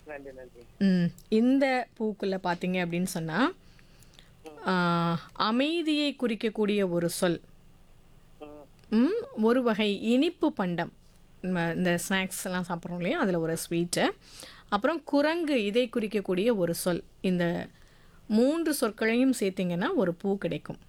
நன்றி நன்றி ம் இந்த பூக்குள்ள பார்த்தீங்க அப்படின்னு சொன்னால் அமைதியை குறிக்கக்கூடிய ஒரு சொல் ம் ம் ஒரு வகை இனிப்பு பண்டம் நம்ம இந்த ஸ்நாக்ஸ் எல்லாம் சாப்பிட்றோம் இல்லையா அதில் ஒரு ஸ்வீட்டு அப்புறம் குரங்கு இதை குறிக்கக்கூடிய ஒரு சொல் இந்த மூன்று சொற்களையும் சேர்த்திங்கன்னா ஒரு பூ கிடைக்கும்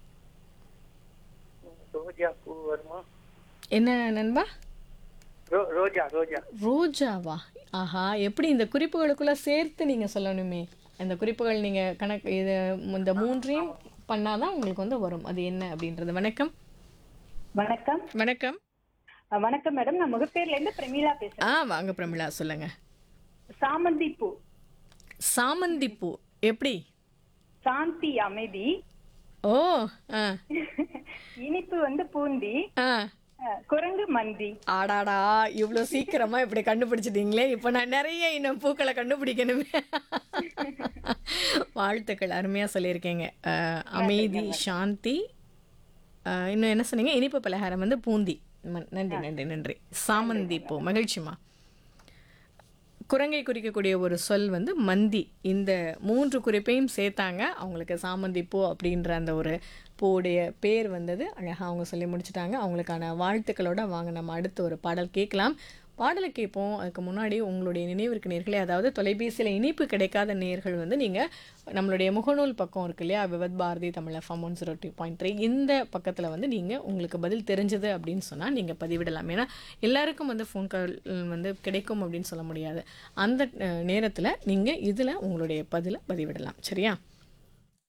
ரோஜா பூ வருமா என்ன நண்பா ரோ ரோஜா ரோஜா ரோஜாவா ஆஹா எப்படி இந்த குறிப்புகளுக்குள்ள சேர்த்து நீங்கள் சொல்லணுமே இந்த குறிப்புகள் நீங்கள் கணக்கு இது இந்த மூன்றையும் பண்ணாதான் உங்களுக்கு வந்து வரும் அது என்ன அப்படின்றது வணக்கம் வணக்கம் வணக்கம் அஹ் வணக்கம் மேடம் நான் முகப்பேர்ல இருந்து பிரமீளா பேசுறேன் ஆ வாங்க பிரமிளா சொல்லுங்க சாமந்தி பூ சாமந்தி பூ எப்படி சாந்தி அமைதி ஓ ஆ இனிப்பு வந்து பூந்தி ஆ அஹ் குரங்கு மந்தி ஆடாடா இவ்வளோ சீக்கிரமா இப்படி கண்டுபிடிச்சிட்டீங்களே இப்போ நான் நிறைய இன்னும் பூக்களை கண்டுபிடிக்கணுமே வாழ்த்துக்கள் அருமையாக சொல்லியிருக்கீங்க அஹ், அமைதி சாந்தி அஹ், இன்னும் என்ன சொன்னீங்க இனிப்பு பலகாரம் வந்து பூந்தி ம- நன்றி நன்றி நன்றி சாமந்தி பூ மகிழ்ச்சிமா குரங்கை குறிக்கக்கூடிய ஒரு சொல் வந்து மந்தி இந்த மூன்று குறிப்பையும் சேர்த்தாங்க அவங்களுக்கு சாமந்தி பூ அப்படின்ற அந்த ஒரு பூவுடைய பேர் வந்தது அழகாக அவங்க சொல்லி முடிச்சிட்டாங்க அவங்களுக்கான வாழ்த்துக்களோட வாங்க நம்ம அடுத்து ஒரு பாடல் கேட்கலாம் பாடலை கேட்போம் அதுக்கு முன்னாடி உங்களுடைய நினைவிற்கு நேர்களே அதாவது தொலைபேசியில் இனிப்பு கிடைக்காத நேர்கள் வந்து நீங்கள் நம்மளுடைய முகநூல் பக்கம் இருக்கு இல்லையா Vividh Bharati Tamil FM one zero two point three இந்த பக்கத்தில் வந்து நீங்கள் உங்களுக்கு பதில் தெரிஞ்சது அப்படின்னு சொன்னால் நீங்கள் பதிவிடலாம் ஏன்னா எல்லாருக்கும் வந்து ஃபோன் கால் வந்து கிடைக்கும் அப்படின்னு சொல்ல முடியாது அந்த நேரத்தில் நீங்கள் இதில் உங்களுடைய பதிலை பதிவிடலாம் சரியா